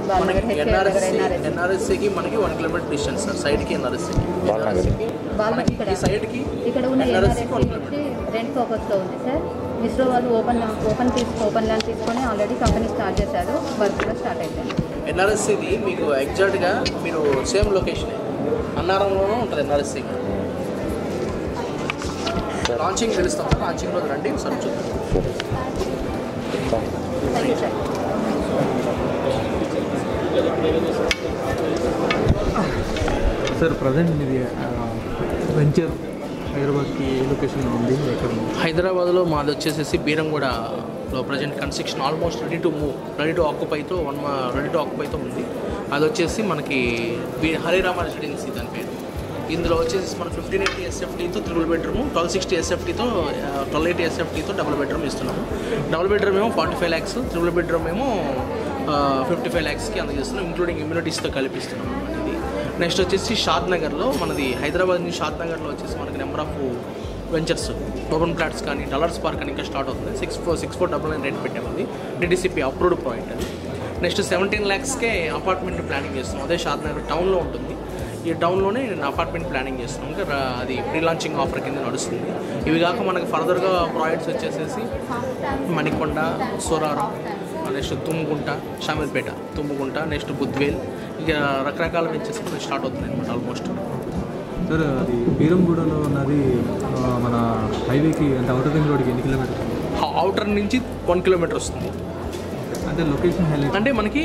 Balanagar HI Nagar NRSC NRS ఎన్ఆర్ఎస్సికి మనకి one kilometre distance sir సైడ్కి ఎన్ఆర్ఎస్సికి బాలనగర్. బాలనగర్ ఇక్కడ ఈ సైడ్కి ఇక్కడ ఉన్న ఎన్ఆర్ఎస్సికి ఎన్ఆర్ఎస్సి వన్ వచ్చి కిలోమీటర్ రెంట్ పర్పస్లో ఉంది సార్ ఇస్రో వాళ్ళు ఓపెన్ ఓపెన్ తీసు ఓపెన్ ల్యాండ్ తీసుకొని ఆల్రెడీ కంపెనీ స్టార్ట్ చేశారు వర్క్ కూడా స్టార్ట్ అయిపోయింది ఎన్ఆర్ఎస్సిది మీకు ఎగ్జాక్ట్గా మీరు సేమ్ లొకేషన్ అన్నారంలోనూ ఉంటుంది ఎన్ఆర్ఎస్సి లాంచింగ్ తెలుస్తాం సార్ లాంచింగ్ రోజు రండి సార్ చూద్దాం thank you sir sir present మీది వెంచర్ హైదరాబాద్కి ఏ లొకేషన్లో ఉంది ఎక్కడ ఉంది హైదరాబాద్లో మాది వచ్చేసేసి బీరంగూడలో present construction almost ready to move ready to ఆక్యుపైతో వన్ రెడీ టు ఆక్యుపైతో ఉంది అది వచ్చేసి మనకి బి- హరిరామ రెసిడెన్సీ దాని పేరు ఇందులో వచ్చేసి మన ఫిఫ్టీన్ ఎయిటీ ఎస్ఎఫ్టీతో త్రిబుల్ బెడ్రూమ్ ట్వెల్వ్ సిక్స్టీ ఎస్ఎఫ్టీతో ట్వెల్వ్ ఎయిటీ ఎస్ఎఫ్టీతో డబుల్ బెడ్రూమ్ ఇస్తున్నాము డబుల్ బెడ్రూమ్ ఏమో forty five lakhs triple bedroom ఏమో ఫిఫ్టీ ఫైవ్ ల్యాక్స్కి అందజేస్తున్నాం ఇంక్లూడింగ్ ఇమ్యూనిటీస్తో కల్పిస్తున్నాం అన్నమాట ఇది నెక్స్ట్ వచ్చేసి షాద్ నగర్లో మనది హైదరాబాద్ నుంచి షాద్ నగర్లో వచ్చేసి మనకి number of ventures open plots కానీ డలర్స్ పార్క్ అని ఇంకా స్టార్ట్ అవుతుంది six four six four double nine rate పెట్టామండి డిడిసిపి అప్రూవ్డ్ పాయింట్ అది నెక్స్ట్ సెవెంటీన్ ల్యాక్స్కే అపార్ట్మెంట్ ప్లానింగ్ చేస్తున్నాం అదే షాద్ నగర్ టౌన్లో ఉంటుంది ఈ టౌన్లోనే నేను అపార్ట్మెంట్ ప్లానింగ్ చేస్తున్నాం ఇంకా రా- అది ప్రీ లాంచింగ్ ఆఫర్ కింద నడుస్తుంది ఇవి కాక మనకి ఫర్దర్గా ప్రాజెక్ట్స్ వచ్చేసేసి మణికొండ సోరారం నెక్స్ట్ తుమ్ముకుంట షామీర్పేట తుమ్ముకుంట నెక్స్ట్ బుద్వేల్ ఇక రకరకాల వెంచర్స్ మనకి స్టార్ట్ అవుతుంది అనమాట ఆల్మోస్ట్ సార్ అది బీరంగూడలో ఉన్నది ఆ, మన హైవేకి అంటే అవుటర్ రింగ్ రోడ్కి ఎన్ని కిలోమీటర్స్ ఉంది? అవుటర్ నుంచి వన్ కిలోమీటర్ వస్తుంది అంటే లొకేషన్ హైలైట్ అంటే మనకి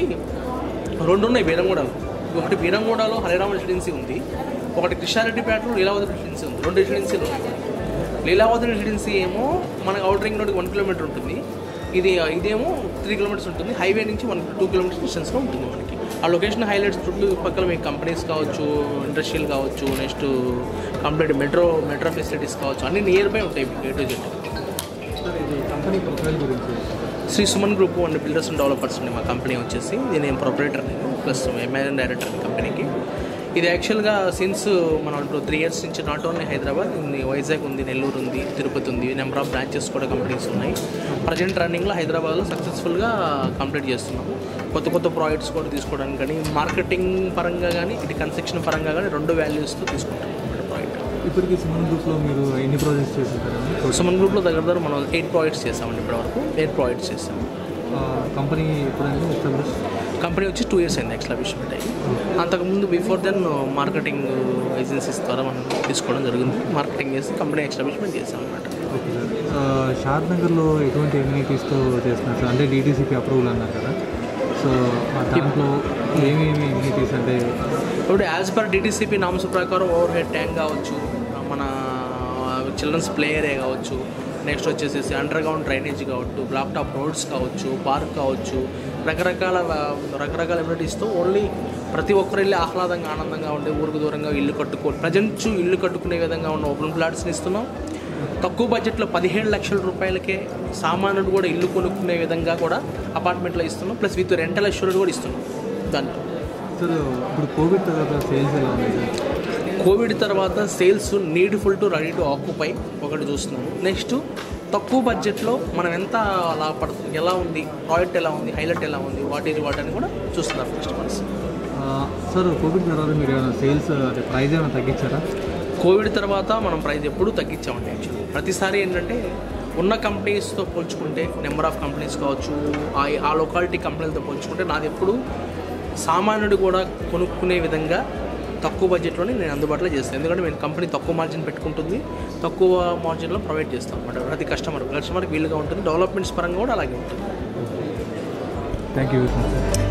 రెండు ఉన్నాయి బీరంగూడలో ఒకటి బీరంగూడలో హరిరామ రెసిడెన్సీ ఉంది ఒకటి కృష్ణారెడ్డిపేటలో లీలావతి రెసిడెన్సీ ఉంది రెండు రెసిడెన్సీలు ఉన్నాయి లీలావతి రెసిడెన్సీ ఏమో మనకి అవుటర్ రింగ్ రోడ్కి వన్ కిలోమీటర్ ఉంటుంది ఇది ఇదేమో త్రీ కిలోమీటర్స్ ఉంటుంది హైవే నుంచి వన్ టూ కిలోమీటర్స్ డిస్టెన్స్లో ఉంటుంది మనకి ఆ లొకేషన్ హైలైట్స్ చుట్టూ పక్కల మీకు కంపెనీస్ కావచ్చు ఇండస్ట్రియల్ కావచ్చు next complete metro metro facilities కావచ్చు అన్ని నియర్ బై ఉంటాయి మీకు ఏ టు జెడ్ సార్ ఇది కంపెనీ ప్రొఫైల్ గురించి Shri Suman group and builders and developers అండి మా కంపెనీ వచ్చేసి ఇది నేను ప్రొపరేటర్ నేను ప్లస్ ఎంఐఎన్ డైరెక్టర్ కంపెనీకి ఇది యాక్చువల్గా సిన్స్ మనం ఇప్పుడు త్రీ ఇయర్స్ నుంచి నాట్ ఓన్లీ హైదరాబాద్ ఉంది వైజాగ్ ఉంది నెల్లూరు ఉంది తిరుపతి ఉంది నెంబర్ ఆఫ్ బ్రాంచెస్ కూడా కంపెనీస్ ఉన్నాయి ప్రజెంట్ రన్నింగ్లో హైదరాబాద్లో సక్సెస్ఫుల్గా కంప్లీట్ చేస్తున్నాము కొత్త కొత్త ప్రాజెక్ట్స్ కూడా తీసుకోవడానికి కానీ మార్కెటింగ్ పరంగా కానీ ఇటు కన్స్ట్రక్షన్ పరంగా కానీ రెండు వాల్యూస్తో తీసుకుంటాం ప్రాజెక్ట్ ఇప్పటికి సుమన్ గ్రూప్లో మీరు ఎన్ని ప్రాజెక్ట్స్ చేస్తుంటారండి సుమన్ గ్రూప్లో దగ్గర దగ్గర మనం ఎయిట్ ప్రాజెక్ట్స్ చేసామండి ఇప్పటివరకు ఎయిట్ ప్రాజెక్ట్స్ చేసాము కంపెనీ ఎప్పుడంటే ఎస్టాబ్లిష్ కంపెనీ వచ్చి టూ ఇయర్స్ అయింది ఎక్స్లాబిష్మెంట్ అయ్యి అంతకుముందు బిఫోర్ దెన్ మార్కెటింగ్ ఏజెన్సీస్ ద్వారా మనం తీసుకోవడం జరిగింది మార్కెటింగ్ చేసి కంపెనీ ఎక్స్లాబిష్మెంట్ చేసాం అనమాట ఓకే సార్ షాద్ నగర్లో ఎటువంటి ఎమ్యూనిటీస్తో చేస్తున్నారు సార్ అంటే డీటీసీపీ అప్రూవల్ అన్నారు కదా సో ఆ దాంట్లో ఏమేమి ఎమ్యూనిటీస్ అంటే ఇప్పుడు యాజ్ పర్ డిటీసీపీ నామ్స్ ప్రకారం ఓవర్ హెడ్ ట్యాంక్ కావచ్చు మన చిల్డ్రన్స్ ప్లే ఏరియా కావచ్చు నెక్స్ట్ వచ్చేసేసి అండర్ గ్రౌండ్ డ్రైనేజ్ కావచ్చు బ్లాక్ టాప్ రోడ్స్ కావచ్చు పార్క్ కావచ్చు రకరకాల రకరకాల ఎమ్యూనిటీస్తో ఓన్లీ ప్రతి ఒక్కరు వెళ్ళి ఆహ్లాదంగా ఆనందంగా ఉండే ఊరికి దూరంగా ఇల్లు కట్టుకో ప్రజెంట్ ఇల్లు కట్టుకునే విధంగా ఉన్న ఓపెన్ ప్లాట్స్ని ఇస్తున్నాం తక్కువ బడ్జెట్లో పదిహేడు లక్షల రూపాయలకే సామాన్యుడు కూడా ఇల్లు కొనుక్కునే విధంగా కూడా అపార్ట్మెంట్లో ఇస్తున్నాం ప్లస్ విత్ రెంటల్ అష్యూర్డ్ కూడా ఇస్తున్నాం దాంట్లో సార్ ఇప్పుడు కోవిడ్ తర్వాత సేల్స్ ఎలా ఉన్నాయి సార్ కోవిడ్ తర్వాత సేల్స్ నీడ్ఫుల్ టు రెడీ టు ఆక్యుపై ఒకటి చూస్తున్నాము నెక్స్ట్ తక్కువ బడ్జెట్లో మనం ఎంత లాభపడుతుంది ఎలా ఉంది ప్రాజెక్ట్ ఎలా ఉంది హైలైట్ ఎలా ఉంది వాట్ ఈజ్ వాట్ అని కూడా చూస్తున్నారు కస్టమర్స్ ఆ, సార్ కోవిడ్ తర్వాత మీరు ఏమైనా సేల్స్ అంటే ప్రైస్ ఏమైనా తగ్గించారా కోవిడ్ తర్వాత మనం ప్రైస్ ఎప్పుడూ తగ్గించామండి యాక్చువల్లీ ప్రతిసారి ఏంటంటే ఉన్న కంపెనీస్తో పోల్చుకుంటే నెంబర్ ఆఫ్ కంపెనీస్ కావచ్చు ఆ ఆ లొకాలిటీ కంపెనీలతో పోల్చుకుంటే నాది ఎప్పుడు సామాన్యుడు కూడా కొనుక్కునే విధంగా తక్కువ బడ్జెట్లోనే నేను అందుబాటులో చేస్తాను ఎందుకంటే నేను కంపెనీ తక్కువ మార్జిన్ పెట్టుకుంటుంది తక్కువ మార్జిన్లో ప్రొవైడ్ చేస్తాం అన్నమాట ప్రతి కస్టమర్ కస్టమర్కి వీలుగా ఉంటుంది డెవలప్మెంట్స్ పరంగా కూడా అలాగే ఉంటుంది థ్యాంక్ యూ సార్